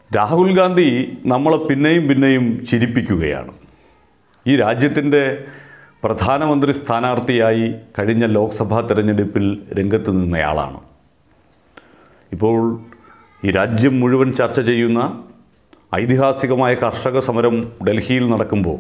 രാഹുൽ ഗാന്ധി നമ്മളെ പിന്നെയും പിന്നെയും ചിരിപ്പിക്കുകയാണ് ഈ രാജ്യത്തിൻ്റെ പ്രധാനമന്ത്രി സ്ഥാനാർത്ഥിയായി കഴിഞ്ഞ ലോക്സഭാ തെരഞ്ഞെടുപ്പിൽ രംഗത്ത് നിന്നയാളാണ് ഇപ്പോൾ ഈ രാജ്യം മുഴുവൻ ചർച്ച ചെയ്യുന്ന ഐതിഹാസികമായ കർഷക സമരം ഡൽഹിയിൽ നടക്കുമ്പോൾ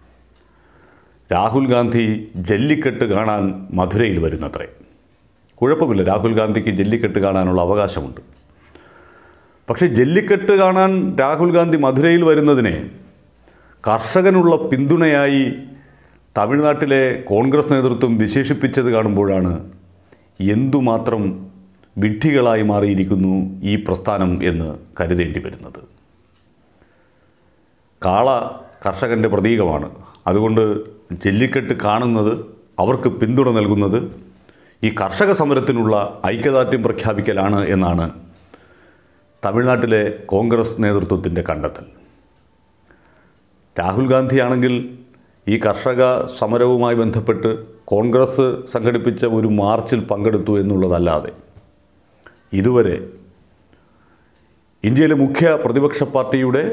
രാഹുൽ ഗാന്ധി ജല്ലിക്കെട്ട് കാണാൻ മധുരയിൽ വരുന്നത്രേ കുഴപ്പമില്ല രാഹുൽ ഗാന്ധിക്ക് ജല്ലിക്കെട്ട് കാണാനുള്ള അവകാശമുണ്ട് പക്ഷേ ജല്ലിക്കെട്ട് കാണാൻ രാഹുൽ ഗാന്ധി മധുരയിൽ വരുന്നതിനെ കർഷകനുള്ള പിന്തുണയായി തമിഴ്നാട്ടിലെ കോൺഗ്രസ് നേതൃത്വം വിശേഷിപ്പിച്ചത് കാണുമ്പോഴാണ് എന്തുമാത്രം വിഡ്ഢികളായി മാറിയിരിക്കുന്നു ഈ പ്രസ്ഥാനം എന്ന് കരുതേണ്ടി വരുന്നത് കാള കർഷകൻ്റെ പ്രതീകമാണ് അതുകൊണ്ട് ജല്ലിക്കെട്ട് കാണുന്നത് അവർക്ക് പിന്തുണ നൽകുന്നത് ഈ കർഷക സമരത്തിനുള്ള ഐക്യദാർഢ്യം പ്രഖ്യാപിക്കലാണ് എന്നാണ് തമിഴ്നാട്ടിലെ കോൺഗ്രസ് നേതൃത്വത്തിൻ്റെ കണ്ടെത്തൽ രാഹുൽ ഗാന്ധിയാണെങ്കിൽ ഈ കർഷക സമരവുമായി ബന്ധപ്പെട്ട് കോൺഗ്രസ് സംഘടിപ്പിച്ച ഒരു മാർച്ചിൽ പങ്കെടുത്തു എന്നുള്ളതല്ലാതെ ഇതുവരെ ഇന്ത്യയിലെ മുഖ്യ പ്രതിപക്ഷ പാർട്ടിയുടെ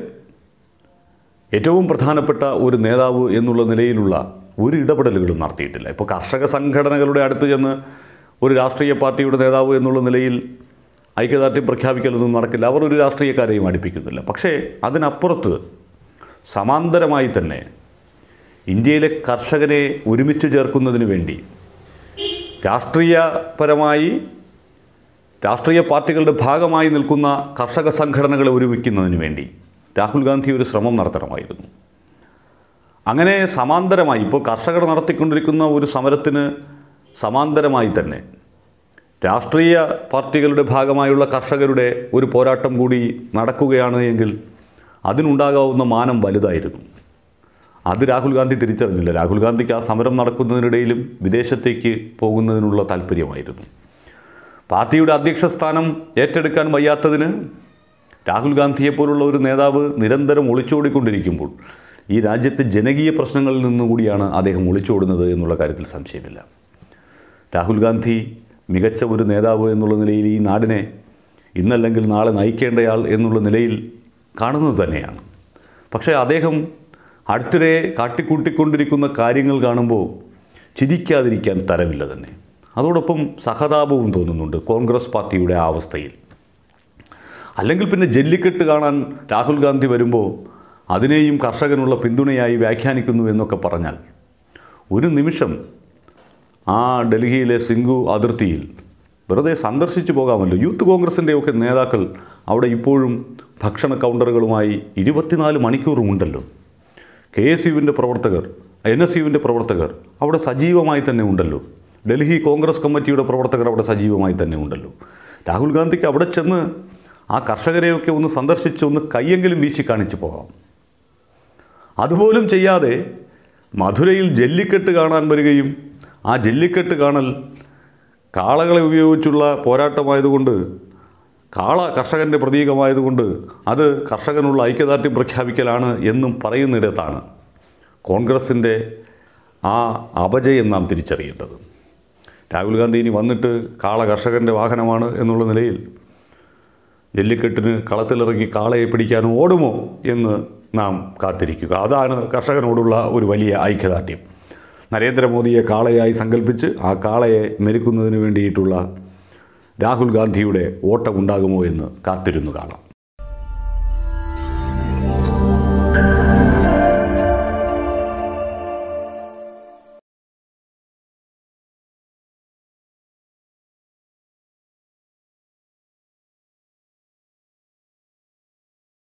ഏറ്റവും പ്രധാനപ്പെട്ട ഒരു നേതാവ് എന്നുള്ള നിലയിലുള്ള ഒരു ഇടപെടലുകളും നടത്തിയിട്ടില്ല ഇപ്പോൾ കർഷക സംഘടനകളുടെ അടുത്ത് ചെന്ന് ഒരു രാഷ്ട്രീയ പാർട്ടിയുടെ നേതാവ് എന്നുള്ള നിലയിൽ ഐക്യദാർഢ്യം പ്രഖ്യാപിക്കലൊന്നും നടക്കില്ല അവർ ഒരു രാഷ്ട്രീയക്കാരെയും അടുപ്പിക്കുന്നില്ല പക്ഷേ അതിനപ്പുറത്ത് സമാന്തരമായി തന്നെ ഇന്ത്യയിലെ കർഷകരെ ഒരുമിച്ച് ചേർക്കുന്നതിന് വേണ്ടി രാഷ്ട്രീയപരമായി രാഷ്ട്രീയ പാർട്ടികളുടെ ഭാഗമായി നിൽക്കുന്ന കർഷക സംഘടനകളെ ഒരുമിക്കുന്നതിന് വേണ്ടി രാഹുൽ ഗാന്ധി ഒരു ശ്രമം നടത്തണമായിരുന്നു അങ്ങനെ സമാന്തരമായി ഇപ്പോൾ കർഷകർ നടത്തിക്കൊണ്ടിരിക്കുന്ന ഒരു സമരത്തിന് സമാന്തരമായി തന്നെ രാഷ്ട്രീയ പാർട്ടികളുടെ ഭാഗമായുള്ള കർഷകരുടെ ഒരു പോരാട്ടം കൂടി നടക്കുകയാണ് എങ്കിൽ അതിനുണ്ടാകാവുന്ന മാനം വലുതായിരുന്നു അത് രാഹുൽ ഗാന്ധി തിരിച്ചറിഞ്ഞില്ല രാഹുൽ ഗാന്ധിക്ക് ആ സമരം നടക്കുന്നതിനിടയിലും വിദേശത്തേക്ക് പോകുന്നതിനുള്ള താല്പര്യമായിരുന്നു പാർട്ടിയുടെ അധ്യക്ഷ സ്ഥാനം ഏറ്റെടുക്കാൻ വയ്യാത്തതിന് രാഹുൽ ഗാന്ധിയെപ്പോലുള്ള ഒരു നേതാവ് നിരന്തരം ഒളിച്ചോടിക്കൊണ്ടിരിക്കുമ്പോൾ ഈ രാജ്യത്തെ ജനകീയ പ്രശ്നങ്ങളിൽ നിന്നുകൂടിയാണ് അദ്ദേഹം ഒളിച്ചോടുന്നത് എന്നുള്ള കാര്യത്തിൽ സംശയമില്ല രാഹുൽ ഗാന്ധി മികച്ച ഒരു നേതാവ് എന്നുള്ള നിലയിൽ ഈ നാടിനെ ഇന്നല്ലെങ്കിൽ നാളെ നയിക്കേണ്ടയാൾ എന്നുള്ള നിലയിൽ കാണുന്നത് തന്നെയാണ് പക്ഷേ അദ്ദേഹം അടുത്തിടെ കാട്ടിക്കൂട്ടിക്കൊണ്ടിരിക്കുന്ന കാര്യങ്ങൾ കാണുമ്പോൾ ചിരിക്കാതിരിക്കാൻ തരമില്ല തന്നെ അതോടൊപ്പം സഹതാപവും തോന്നുന്നുണ്ട് കോൺഗ്രസ് പാർട്ടിയുടെ ആ അവസ്ഥയിൽ അല്ലെങ്കിൽ പിന്നെ ജല്ലിക്കെട്ട് കാണാൻ രാഹുൽ ഗാന്ധി വരുമ്പോൾ അതിനെയും കർഷകനുള്ള പിന്തുണയായി വ്യാഖ്യാനിക്കുന്നു എന്നൊക്കെ പറഞ്ഞാൽ ഒരു നിമിഷം ആ ഡൽഹിയിലെ സിംഗു അതിർത്തിയിൽ വെറുതെ സന്ദർശിച്ചു പോകാമല്ലോ യൂത്ത് കോൺഗ്രസിൻ്റെയൊക്കെ നേതാക്കൾ അവിടെ ഇപ്പോഴും ഭക്ഷണ കൗണ്ടറുകളുമായി ഇരുപത്തിനാല് മണിക്കൂറും ഉണ്ടല്ലോ കെ എസ് യുവിൻ്റെ പ്രവർത്തകർ എൻ എസ് യുവിൻ്റെ പ്രവർത്തകർ അവിടെ സജീവമായി തന്നെ ഉണ്ടല്ലോ ഡൽഹി കോൺഗ്രസ് കമ്മിറ്റിയുടെ പ്രവർത്തകർ അവിടെ സജീവമായി തന്നെ ഉണ്ടല്ലോ രാഹുൽ ഗാന്ധിക്ക് അവിടെ ചെന്ന് ആ കർഷകരെയൊക്കെ ഒന്ന് സന്ദർശിച്ച് ഒന്ന് കൈയെങ്കിലും വീശി കാണിച്ചു പോകാം അതുപോലും ചെയ്യാതെ മധുരയിൽ ജല്ലിക്കെട്ട് കാണാൻ വരികയും ആ ജല്ലിക്കെട്ട് കാണൽ കാളകളെ ഉപയോഗിച്ചുള്ള പോരാട്ടമായതുകൊണ്ട് കാള കർഷകൻ്റെ പ്രതീകമായതുകൊണ്ട് അത് കർഷകനുള്ള ഐക്യദാർഢ്യം പ്രഖ്യാപിക്കലാണ് എന്നും പറയുന്നിടത്താണ് കോൺഗ്രസിൻ്റെ ആ അപജയം നാം തിരിച്ചറിയേണ്ടത് രാഹുൽ ഗാന്ധി ഇനി വന്നിട്ട് കാള കർഷകൻ്റെ വാഹനമാണ് എന്നുള്ള നിലയിൽ ജല്ലിക്കെട്ടിന് കളത്തിലിറങ്ങി കാളയെ പിടിക്കാൻ ഓടുമോ എന്ന് നാം കാത്തിരിക്കുക അതാണ് കർഷകനോടുള്ള ഒരു വലിയ ഐക്യദാർഢ്യം നരേന്ദ്രമോദിയെ കാളയായി സങ്കല്പിച്ച് ആ കാളയെ മെരുക്കുന്നതിന് വേണ്ടിയിട്ടുള്ള രാഹുൽ ഗാന്ധിയുടെ ഓട്ടമുണ്ടാകുമോ എന്ന് കാത്തിരുന്നു കാണാം